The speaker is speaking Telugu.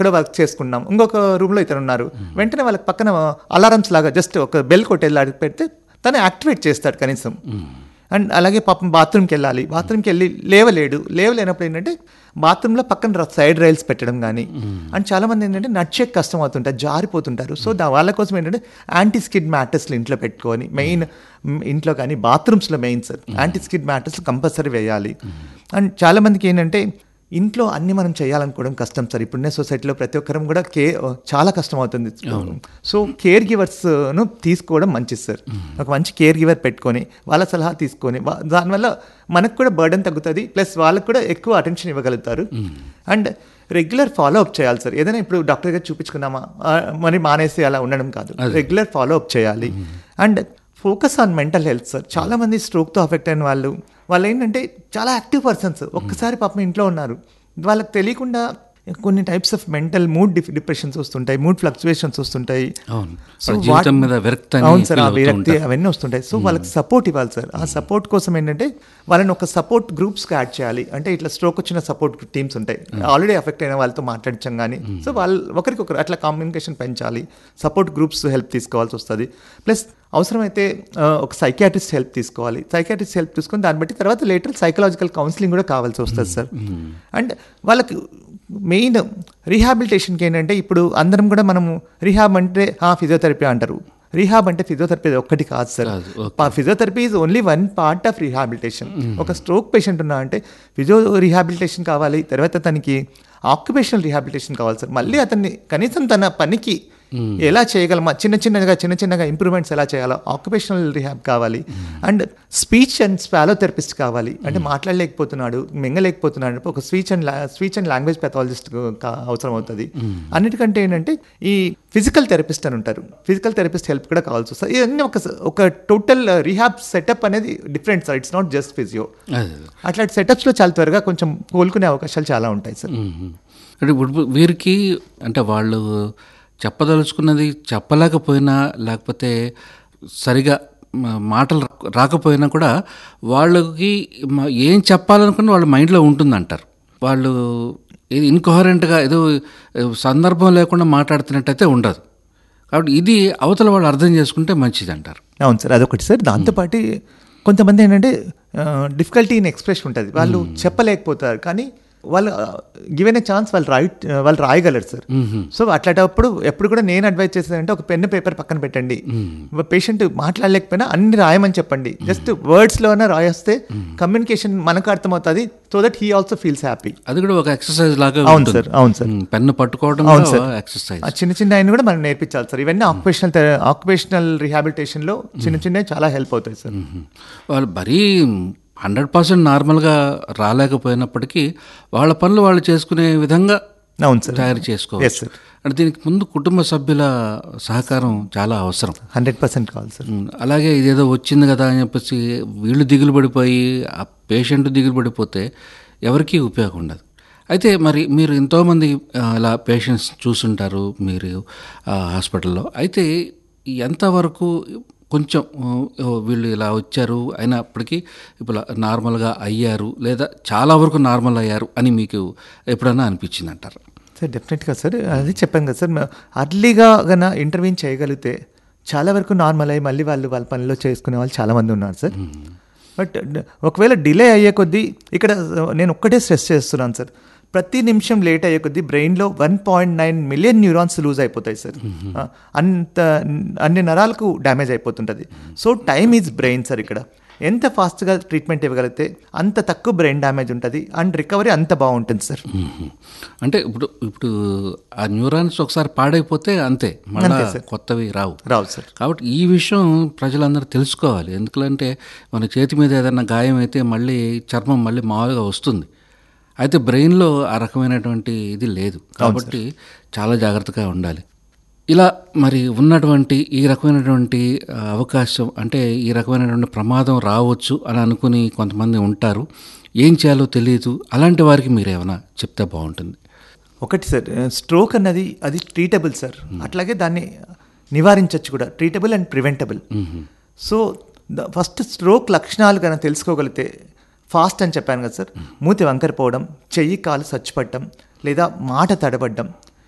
ఎక్కడో వర్క్ చేసుకున్నాం ఇంకొక రూమ్లో ఇతను ఉన్నారు వెంటనే వాళ్ళకి పక్కన అలారమ్స్ లాగా జస్ట్ ఒక బెల్ కొట్టేలా పెడితే తను యాక్టివేట్ చేస్తాడు కనీసం అండ్ అలాగే పాపం బాత్రూమ్కి వెళ్ళాలి బాత్రూమ్కి వెళ్ళి లేవలేడు లేవలేనప్పుడు ఏంటంటే బాత్రూంలో పక్కన సైడ్ రైల్స్ పెట్టడం కానీ అండ్ చాలామంది ఏంటంటే నడిచే కష్టం అవుతుంటారు జారిపోతుంటారు సో దా వాళ్ళ కోసం ఏంటంటే యాంటీ స్కిడ్ మ్యాటర్స్లు ఇంట్లో పెట్టుకొని మెయిన్ ఇంట్లో కానీ బాత్రూమ్స్లో main sir anti skid mats compulsory వేయాలి అండ్ చాలామందికి ఏంటంటే ఇంట్లో అన్ని మనం చేయాలనుకోవడం కష్టం సార్ ఇప్పుడున్న సొసైటీలో ప్రతి ఒక్కరం కూడా కే చాలా కష్టం అవుతుంది సో కేర్ గివర్స్ను తీసుకోవడం మంచిది సార్ ఒక మంచి కేర్ గివర్ పెట్టుకొని వాళ్ళ సలహా తీసుకొని వా- దానివల్ల మనకు కూడా బర్డన్ తగ్గుతుంది ప్లస్ వాళ్ళకు కూడా ఎక్కువ అటెన్షన్ ఇవ్వగలుగుతారు అండ్ రెగ్యులర్ ఫాలో అప్ చేయాలి సార్ ఏదైనా ఇప్పుడు డాక్టర్ గారు చూపించుకున్నామా ఆ, మరి మానేసి అలా ఉండడం కాదు రెగ్యులర్ ఫాలో అప్ చేయాలి and focus on mental health sir చాలా మంది స్ట్రోక్తో అఫెక్ట్ అయిన వాళ్ళు వాళ్ళు ఏంటంటే చాలా యాక్టివ్ పర్సన్స్ ఒక్కసారి పాపం ఇంట్లో ఉన్నారు వాళ్ళకి తెలియకుండా కొన్ని types of mental mood depressions వస్తుంటాయి మూడ్ ఫ్లక్చువేషన్స్ వస్తుంటాయి అవును సో వాళ్ళ జీవితం వాట్- మీద విరక్తి అని అవును సార్ ఆ feel అవుతూ విరక్తి ఉంటారు. అవన్నీ వస్తుంటాయి సో వాళ్ళకి సపోర్ట్ ఇవ్వాలి సార్ ఆ సపోర్ట్ కోసం ఏంటంటే వాళ్ళని ఒక సపోర్ట్ గ్రూప్స్కి యాడ్ చేయాలి అంటే ఇట్లా స్ట్రోక్ వచ్చిన సపోర్ట్ టీమ్స్ ఉంటాయి ఆల్రెడీ ఎఫెక్ట్ అయిన వాళ్ళతో మాట్లాడించాం కానీ సో వాళ్ళు ఒకరికొకరు అట్లా కమ్యూనికేషన్ పెంచాలి సపోర్ట్ గ్రూప్స్ హెల్ప్ తీసుకోవాల్సి వస్తుంది ప్లస్ అవసరమైతే ఆ, ఒక సైకియాట్రిస్ట్ హెల్ప్ తీసుకోవాలి సైకియాట్రిస్ట్ హెల్ప్ తీసుకొని దాన్ని బట్టి తర్వాత లేటర్ సైకలాజికల్ కౌన్సిలింగ్ కూడా కావాల్సి వస్తుంది సార్ అండ్ వాళ్ళకి మెయిన్ రీహాబిలిటేషన్కి ఏంటంటే ఇప్పుడు అందరం కూడా మనము రీహాబ్ అంటే ఫిజియోథెరపీ అంటారు రీహాబ్ అంటే ఫిజియోథెరపీ ఒక్కటి కాదు సార్ కాదు, okay. Physiotherapy is only one part of rehabilitation ఒక స్ట్రోక్ పేషెంట్ ఉన్నా అంటే ఫిజియో రీహాబిలిటేషన్ కావాలి తర్వాత తనకి ఆక్యుపేషనల్ రీహాబిలిటేషన్ కావాలి సార్ మళ్ళీ అతన్ని కనీసం తన పనికి ఎలా చేయగలమా చిన్న చిన్నగా చిన్న చిన్నగా ఇంప్రూవ్మెంట్స్ ఎలా చేయాలో ఆక్యుపేషనల్ రీహాబ్ కావాలి and speech and swallow therapist కావాలి అంటే మాట్లాడలేకపోతున్నాడు మింగలేకపోతున్నాడు ఒక speech and speech and language pathologist అవసరం అవుతుంది అన్నిటికంటే ఏంటంటే ఈ ఫిజికల్ థెరపిస్ట్ అని ఉంటారు ఫిజికల్ థెరపిస్ట్ హెల్ప్ కూడా కావాల్సి వస్తుంది ఇవన్నీ ఒక ఒక టోటల్ రీహాబ్ సెటప్ అనేది different sir it's not just physio అదే. అట్లాంటి సెటప్స్లో చాలా త్వరగా కొంచెం కోలుకునే అవకాశాలు చాలా ఉంటాయి సార్ మ్మ్. అంటే ఇప్పుడు వీరికి అంటే వాళ్ళు చెప్పదలుచుకున్నది చెప్పలేకపోయినా లేకపోతే సరిగా మ- మాటలు రా- రాకపోయినా కూడా వాళ్ళకి మ- ఏం చెప్పాలనుకుని వాళ్ళ మైండ్లో ఉంటుందంటారు వాళ్ళు ఇది ఇన్కోహరెంట్గా ఏదో ఏ, సందర్భం లేకుండా మాట్లాడుతున్నట్టయితే ఉండదు కాబట్టి ఇది అవతల వాళ్ళు అర్థం చేసుకుంటే మంచిది అంటారు అవును సార్ అదొకటి సార్ దాంతోపాటు కొంతమంది ఏంటంటే డిఫికల్టీ ఇన్ ఎక్స్ప్రెషన్ ఉంటుంది వాళ్ళు చెప్పలేకపోతారు కానీ వాళ్ళు గివెన్ ఏ ఛాన్స్ వాళ్ళు రాయి వాళ్ళు రాయగలరు సార్ సో అట్లాంటప్పుడు ఎప్పుడు కూడా నేను అడ్వైజ్ చేసేదంటే ఒక పెన్ పేపర్ పక్కన పెట్టండి పేషెంట్ మాట్లాడలేకపోయినా అన్ని రాయమని చెప్పండి జస్ట్ వర్డ్స్లోనే రాయేస్తే కమ్యూనికేషన్ మనకు అర్థమవుతుంది so that he also feels happy అది కూడా ఒక ఎక్సర్సైజ్ లాగా అవును సార్, అవును సార్. పెన్ను పట్టుకోవడం అవును కూడా సార్. ఎక్సర్సైజ్ ఆ చిన్న చిన్న ఆయన కూడా మనం నేర్పించాలి సార్ ఇవన్నీ ఆక్యుపేషనల్ ఆక్యుపేషనల్ రిహాబిలిటేషన్లో చిన్న చిన్నవి చాలా హెల్ప్ అవుతాయి సార్ వాళ్ళు మరీ హండ్రెడ్ పర్సెంట్ నార్మల్గా రాలేకపోయినప్పటికీ వాళ్ళ పనులు వాళ్ళు చేసుకునే విధంగా అవును సార్ తయారు Yes, చేసుకోవచ్చు sir. అంటే దీనికి ముందు కుటుంబ సభ్యుల సహకారం చాలా అవసరం హండ్రెడ్ పర్సెంట్ కావాలి సార్ ఉమ్, అలాగే ఇదేదో వచ్చింది కదా అని చెప్పేసి వీళ్ళు దిగులు పడిపోయి ఆ పేషెంట్ దిగులు పడిపోతే ఎవరికీ ఉపయోగం ఉండదు అయితే మరి మీరు ఎంతోమంది ఆ, ఇలా పేషెంట్స్ చూసుంటారు మీరు ఆ, హాస్పిటల్లో అయితే ఎంతవరకు కొంచెం ఆ, వీళ్ళు ఇలా వచ్చారు అయినప్పటికీ ఇప్పుడు నార్మల్గా అయ్యారు లేదా చాలా వరకు నార్మల్ అయ్యారు అని మీకు ఎప్పుడన్నా అనిపించింది అంటారు సార్ డెఫినెట్గా సార్ అది చెప్పాను కదా సార్ అర్లీగా గన ఇంటర్వ్యూన్ చేయగలిగితే చాలా వరకు నార్మల్ అయ్యి మళ్ళీ వాళ్ళు వాళ్ళ పనిలో చేసుకునే వాళ్ళు చాలామంది ఉన్నారు సార్ బట్ ఒకవేళ డిలే అయ్యే కొద్దీ ఇక్కడ నేను ఒక్కటే స్ట్రెస్ చేస్తున్నాను సార్ ప్రతి నిమిషం లేట్ అయ్యే కొద్దీ బ్రెయిన్లో one point nine million neurons lose అయిపోతాయి సార్ ఆ, అంత అన్ని నరాలకు డ్యామేజ్ అయిపోతుంటుంది so time is brain sir ఇక్కడ ఎంత ఫాస్ట్గా ట్రీట్మెంట్ ఇవ్వగలిగితే అంత తక్కువ బ్రెయిన్ డ్యామేజ్ ఉంటుంది అండ్ రికవరీ అంత బాగుంటుంది సార్ మ్మ్. అంటే ఇప్పుడు ఇప్పుడు ఆ న్యూరాన్స్ ఒకసారి పాడైపోతే అంతే మళ్ళీ కొత్తవి రావు రావు సార్ కాబట్టి ఈ విషయం ప్రజలందరూ తెలుసుకోవాలి ఎందుకంటే మన చేతి మీద ఏదైనా గాయం అయితే మళ్ళీ చర్మం మళ్ళీ మామూలుగా వస్తుంది అయితే బ్రెయిన్లో ఆ రకమైనటువంటి ఇది లేదు కాబట్టి చాలా జాగ్రత్తగా ఉండాలి ఇలా మరి ఉన్నటువంటి ఈ రకమైనటువంటి ఆ, అవకాశం అంటే ఈ రకమైనటువంటి ప్రమాదం రావచ్చు అని అనుకుని కొంతమంది ఉంటారు ఏం చేయాలో తెలియదు అలాంటి వారికి మీరు ఏమైనా చెప్తే బాగుంటుంది ఒకటి సార్ స్ట్రోక్ అన్నది అది ట్రీటబుల్ సార్ అట్లాగే దాన్ని నివారించవచ్చు కూడా treatable and preventable so first stroke లక్షణాలు కనుక తెలుసుకోగలిగితే ఫాస్ట్ అని చెప్పాను కదా సార్ మూతి వంకరపోవడం చెయ్యి కాలు సచ్చిపట్టడం లేదా మాట తడబడ్డం